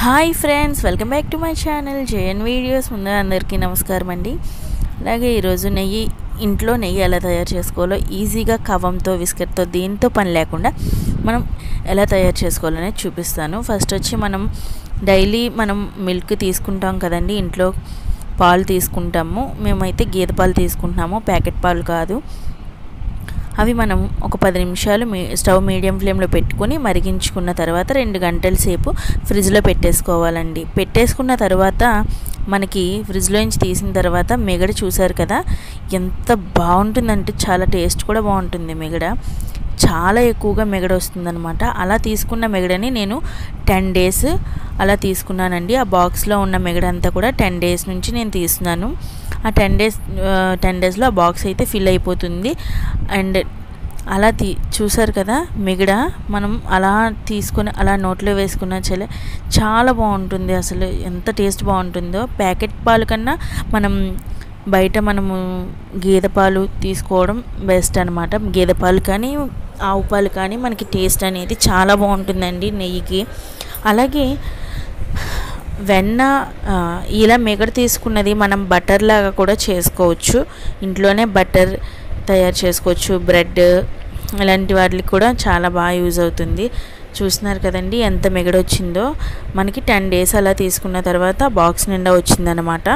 hi friends welcome back to my channel JN videos ముందుగా అందరికీ నమస్కారం అండి అలాగే ఈరోజు నెయ్యి ఇంట్లో నెయ్యి ఎలా తయారు చేసుకోవాలో ఈజీగా కవంతో విస్కెట్తో దేంతో పని లేకుండా మనం ఎలా తయారు చేసుకోవాలనేది చూపిస్తాను ఫస్ట్ వచ్చి మనం డైలీ మనం మిల్క్ తీసుకుంటాం కదండి ఇంట్లో పాలు తీసుకుంటాము మేమైతే గేదె పాలు తీసుకుంటున్నాము ప్యాకెట్ పాలు కాదు అవి మనం ఒక పది నిమిషాలు మీ స్టవ్ మీడియం ఫ్లేమ్లో పెట్టుకొని మరిగించుకున్న తర్వాత రెండు గంటల సేపు ఫ్రిడ్జ్లో పెట్టేసుకోవాలండి పెట్టేసుకున్న తర్వాత మనకి ఫ్రిడ్జ్లో నుంచి తీసిన తర్వాత మిగడ చూసారు కదా ఎంత బాగుంటుందంటే చాలా టేస్ట్ కూడా బాగుంటుంది మిగడ చాలా ఎక్కువగా మిగడ వస్తుందన్నమాట అలా తీసుకున్న మిగడని నేను టెన్ డేస్ అలా తీసుకున్నానండి ఆ బాక్స్లో ఉన్న మిగడ అంతా కూడా టెన్ డేస్ నుంచి నేను తీస్తున్నాను ఆ టెన్ డేస్ టెన్ డేస్లో ఆ బాక్స్ అయితే ఫిల్ అయిపోతుంది అండ్ అలా తీ చూసారు కదా మిగడ మనం అలా తీసుకొని అలా నోట్లో వేసుకున్న చలే చాలా బాగుంటుంది అసలు ఎంత టేస్ట్ బాగుంటుందో ప్యాకెట్ పాలు కన్నా మనం బయట మనము గేదె పాలు తీసుకోవడం బెస్ట్ అనమాట గేదె పాలు కానీ ఆవు పాలు కానీ మనకి టేస్ట్ అనేది చాలా బాగుంటుందండి నెయ్యికి అలాగే వెన్న ఇలా మిగడ తీసుకున్నది మనం బటర్ లాగా కూడా చేసుకోవచ్చు ఇంట్లోనే బటర్ తయారు చేసుకోవచ్చు బ్రెడ్ ఇలాంటి వాటికి కూడా చాలా బాగా యూజ్ అవుతుంది చూస్తున్నారు కదండి ఎంత మిగడ వచ్చిందో మనకి టెన్ డేస్ అలా తీసుకున్న తర్వాత బాక్స్ నిండా వచ్చిందనమాట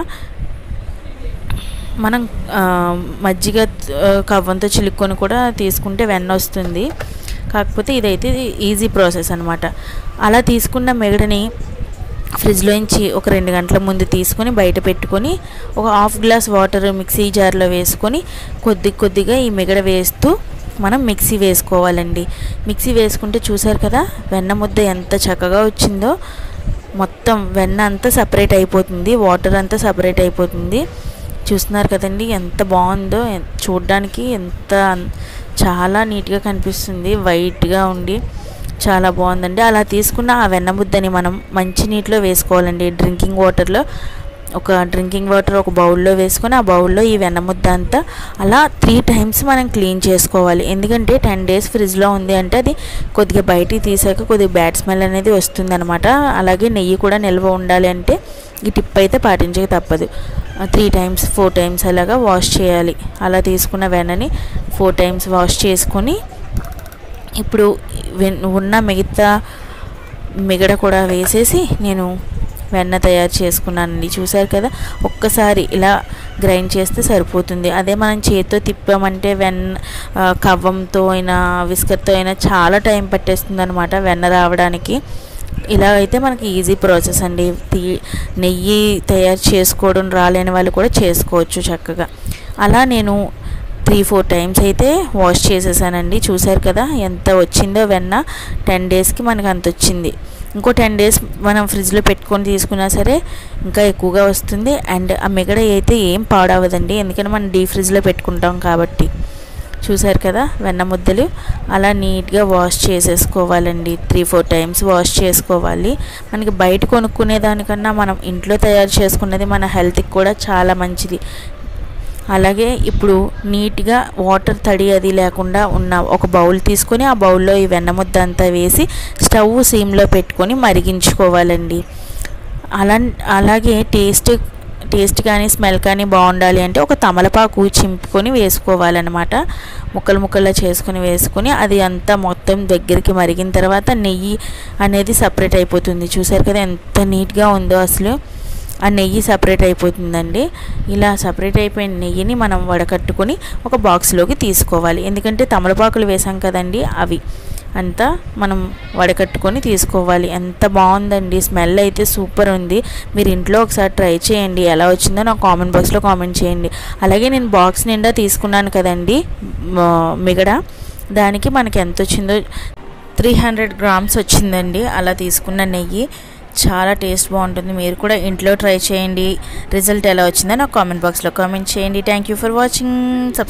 మనం మజ్జిగ కవ్వంతో చిలుక్కొని కూడా తీసుకుంటే వెన్న వస్తుంది కాకపోతే ఇదైతే ఈజీ ప్రాసెస్ అనమాట అలా తీసుకున్న మెగడని ఫ్రిడ్జ్లోంచి ఒక రెండు గంటల ముందు తీసుకొని బయట పెట్టుకొని ఒక హాఫ్ గ్లాస్ వాటర్ మిక్సీ జార్లో వేసుకొని కొద్ది కొద్దిగా ఈ మిగడ వేస్తూ మనం మిక్సీ వేసుకోవాలండి మిక్సీ వేసుకుంటే చూసారు కదా వెన్న ముద్ద ఎంత చక్కగా వచ్చిందో మొత్తం వెన్న అంతా సపరేట్ అయిపోతుంది వాటర్ అంతా సపరేట్ అయిపోతుంది చూస్తున్నారు కదండి ఎంత బాగుందో చూడడానికి ఎంత చాలా నీట్గా కనిపిస్తుంది వైట్గా ఉండి చాలా బాగుందండి అలా తీసుకున్న ఆ వెన్న ముద్దని మనం మంచి నీటిలో వేసుకోవాలండి డ్రింకింగ్ వాటర్లో ఒక డ్రింకింగ్ వాటర్ ఒక బౌల్లో వేసుకొని ఆ బౌల్లో ఈ వెన్న ముద్ద అంతా అలా త్రీ టైమ్స్ మనం క్లీన్ చేసుకోవాలి ఎందుకంటే టెన్ డేస్ ఫ్రిడ్జ్లో ఉంది అంటే అది కొద్దిగా బయటికి తీసాక కొద్దిగా బ్యాడ్ స్మెల్ అనేది వస్తుందన్నమాట అలాగే నెయ్యి కూడా నిల్వ ఉండాలి అంటే ఈ టిప్ అయితే పాటించక తప్పదు త్రీ టైమ్స్ ఫోర్ టైమ్స్ అలాగా వాష్ చేయాలి అలా తీసుకున్న వెన్నని ఫోర్ టైమ్స్ వాష్ చేసుకొని ఇప్పుడు ఉన్న మిగతా మిగడ కూడా వేసేసి నేను వెన్న తయారు చేసుకున్నానండి చూసారు కదా ఒక్కసారి ఇలా గ్రైండ్ చేస్తే సరిపోతుంది అదే మనం చేతితో తిప్పామంటే వెన్న కవ్వంతో అయినా విస్కర్తో అయినా చాలా టైం పట్టేస్తుంది అనమాట వెన్న రావడానికి ఇలా అయితే మనకి ఈజీ ప్రాసెస్ అండి నెయ్యి తయారు చేసుకోవడం రాలేని వాళ్ళు కూడా చేసుకోవచ్చు చక్కగా అలా నేను త్రీ ఫోర్ టైమ్స్ అయితే వాష్ చేసేసానండి చూసారు కదా ఎంత వచ్చిందో వెన్న టెన్ డేస్కి మనకు అంత వచ్చింది ఇంకో టెన్ డేస్ మనం ఫ్రిడ్జ్లో పెట్టుకొని తీసుకున్నా సరే ఇంకా ఎక్కువగా వస్తుంది అండ్ ఆ మిగడ అయితే ఏం పాడవదండి ఎందుకంటే మనం డీ ఫ్రిడ్జ్లో పెట్టుకుంటాం కాబట్టి చూసారు కదా వెన్న ముద్దలు అలా నీట్గా వాష్ చేసేసుకోవాలండి త్రీ ఫోర్ టైమ్స్ వాష్ చేసుకోవాలి మనకి బయట కొనుక్కునే దానికన్నా మనం ఇంట్లో తయారు చేసుకున్నది మన హెల్త్కి కూడా చాలా మంచిది అలాగే ఇప్పుడు నీట్గా వాటర్ తడి అది లేకుండా ఉన్న ఒక బౌల్ తీసుకొని ఆ బౌల్లో ఈ వెన్న ముద్ద అంతా వేసి స్టవ్ సీమ్లో పెట్టుకొని మరిగించుకోవాలండి అలా అలాగే టేస్ట్ టేస్ట్ కానీ స్మెల్ కానీ బాగుండాలి అంటే ఒక తమలపాకు చింపుకొని వేసుకోవాలన్నమాట ముక్కలు ముక్కల్లో చేసుకొని వేసుకొని అది అంతా మొత్తం దగ్గరికి మరిగిన తర్వాత నెయ్యి అనేది సపరేట్ అయిపోతుంది చూసారు కదా ఎంత నీట్గా ఉందో అసలు ఆ నెయ్యి సపరేట్ అయిపోతుందండి ఇలా సపరేట్ అయిపోయిన నెయ్యిని మనం వడకట్టుకొని ఒక బాక్స్లోకి తీసుకోవాలి ఎందుకంటే తమలపాకులు వేసాం కదండి అవి అంతా మనం వడకట్టుకొని తీసుకోవాలి ఎంత బాగుందండి స్మెల్ అయితే సూపర్ ఉంది మీరు ఇంట్లో ఒకసారి ట్రై చేయండి ఎలా వచ్చిందో నాకు కామెంట్ బాక్స్లో కామెంట్ చేయండి అలాగే నేను బాక్స్ నిండా తీసుకున్నాను కదండి మిగడ దానికి మనకి ఎంత వచ్చిందో త్రీ హండ్రెడ్ గ్రామ్స్ వచ్చిందండి అలా తీసుకున్న నెయ్యి చాలా టేస్ట్ బాగుంటుంది మీరు కూడా ఇంట్లో ట్రై చేయండి రిజల్ట్ ఎలా వచ్చిందో నాకు కామెంట్ బాక్స్లో కామెంట్ చేయండి థ్యాంక్ యూ ఫర్ వాచింగ్